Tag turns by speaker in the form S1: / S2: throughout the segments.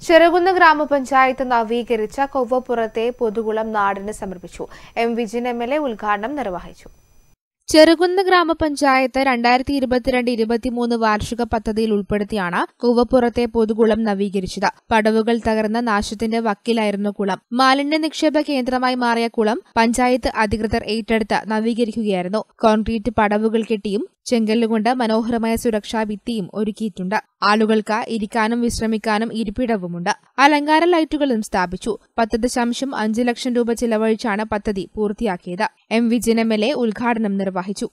S1: ചെറുകുന്ന് ഗ്രാമപഞ്ചായത്ത് നവീകരിച്ച കൊവ്വപ്പുറത്തെ പൊതുകുളം നാടിന് സമർപ്പിച്ചു M Vijin M L A ഉദ്ഘാടനം നിർവഹിച്ചു ചെറുകുന്ന് ഗ്രാമപഞ്ചായത്ത് രണ്ടായിരത്തി ഇരുപത്തിരണ്ട് ഇരുപത്തിമൂന്ന് വാർഷിക പദ്ധതിയിൽ ഉൾപ്പെടുത്തിയാണ് കുവപ്പുറത്തെ പൊതുകുളം നവീകരിച്ചത് പടവുകൾ തകർന്ന നാശത്തിന്റെ വക്കിലായിരുന്നു കുളം മാലിന്യ നിക്ഷേപ കേന്ദ്രമായി മാറിയ കുളം പഞ്ചായത്ത് അധികൃതർ ഏറ്റെടുത്ത് നവീകരിക്കുകയായിരുന്നു കോൺക്രീറ്റ് പടവുകൾ കെട്ടിയും ചെങ്കല്ലുകൊണ്ട് മനോഹരമായ സുരക്ഷാ ഭിത്തിയും ഒരുക്കിയിട്ടുണ്ട് ആളുകൾക്ക് ഇരിക്കാനും വിശ്രമിക്കാനും ഇരിപ്പിടവുമുണ്ട് അലങ്കാര ലൈറ്റുകളും സ്ഥാപിച്ചു പത്ത് ദശാംശം അഞ്ച് ലക്ഷം രൂപ ചിലവഴിച്ചാണ് പദ്ധതി പൂർത്തിയാക്കിയത് M Vijin M L A ഉദ്ഘാടനം നിർവഹിച്ചു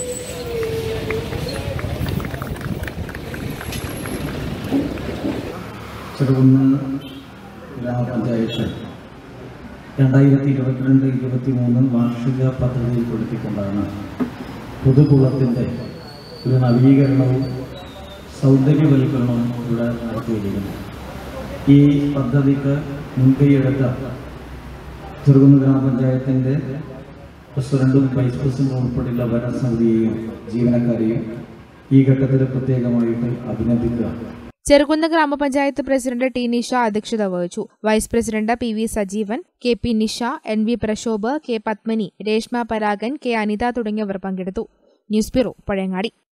S2: ചെറുകുന്ന് ഗ്രാമപഞ്ചായത്ത് രണ്ടായിരത്തി ഇരുപത്തിരണ്ട് ഇരുപത്തി മൂന്ന് വാർഷിക പദ്ധതിയിൽപ്പെടുത്തിക്കൊണ്ടാണ് പൊതുകുളത്തിൻ്റെ ഒരു നവീകരണവും സൗന്ദര്യവൽക്കരണവും ഇവിടെ നടത്തിയിരിക്കുന്നത് ഈ പദ്ധതിക്ക് മുൻകൈയെടുത്ത ചെറുകുന്ന് ഗ്രാമപഞ്ചായത്തിൻ്റെ പ്രസിഡന്റും വൈസ് പ്രസിഡന്റും ഉൾപ്പെടെയുള്ള ഭരണസമിതിയെയും ജീവനക്കാരെയും ഈ ഘട്ടത്തിൽ പ്രത്യേകമായിട്ട് അഭിനന്ദിക്കുക
S1: ചെറുകുന്ന് ഗ്രാമപഞ്ചായത്ത് പ്രസിഡന്റ് ടി നിഷ അധ്യക്ഷത വഹിച്ചു vice president P V Sajeevan K P Nisha N V Prashobh K Padmini Reshma Paragan K Anitha തുടങ്ങിയവർ പങ്കെടുത്തു ന്യൂസ് ബ്യൂറോ പഴയങ്ങാടി